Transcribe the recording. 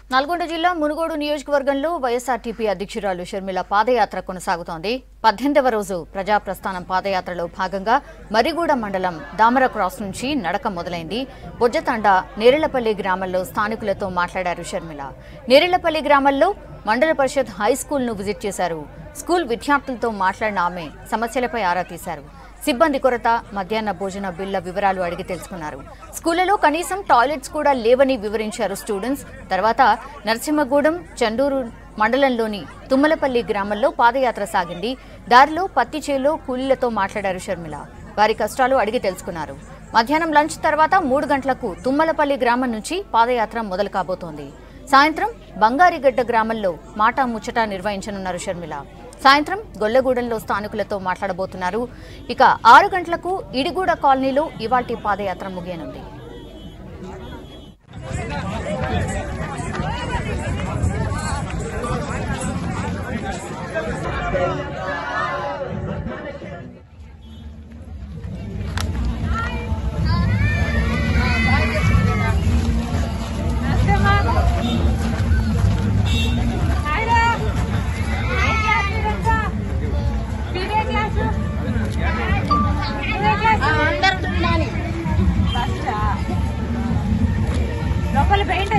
నల్గొండ జిల్లా మునుగోడు నియోజకవర్గంలో వైఎస్ఆర్టీపీ అధ్యక్షురాలు షర్మిల పాదయాత్ర కొనసాగుతోంది పద్దెనిమిదవ రోజు ప్రజాప్రస్థానం పాదయాత్రలో భాగంగా మరిగూడ మండలం దామర క్రాస్ నుంచి నడక మొదలైంది బొజ్జతండ నేరెళ్లపల్లి గ్రామంలో స్థానికులతో మాట్లాడారు షర్మిల నేరెళ్లపల్లి గ్రామంలో మండల పరిషత్ హై స్కూల్ను విజిట్ చేశారు స్కూల్ విద్యార్థులతో మాట్లాడిన ఆమె సమస్యలపై ఆరా తీశారు సిబ్బంది కొరత మధ్యాహ్న భోజన బిల్ల వివరాలు అడిగి తెలుసుకున్నారు స్కూళ్లలో కనీసం టాయిలెట్స్ కూడా లేవని వివరించారు స్టూడెంట్స్ తర్వాత నరసింహగూడెం చండూరు మండలంలోని తుమ్మలపల్లి గ్రామంలో పాదయాత్ర సాగింది దారిలో పత్తి చేలో కూలీలతో మాట్లాడారు షర్మిల వారి కష్టాలు అడిగి తెలుసుకున్నారు మధ్యాహ్నం లంచ్ తర్వాత మూడు గంటలకు తుమ్మలపల్లి గ్రామం నుంచి పాదయాత్ర మొదలు కాబోతోంది సాయంత్రం బంగారిగడ్డ గ్రామంలో మాటా ముచ్చట నిర్వహించనున్నారు షర్మిల సాయంత్రం గొల్లగూడెంలో స్థానికులతో మాట్లాడబోతున్నారు ఇక ఆరు గంటలకు ఇడిగూడ కాలనీలో ఇవాల్టి పాదయాత్ర ముగియనుంది లోపల పెయింట్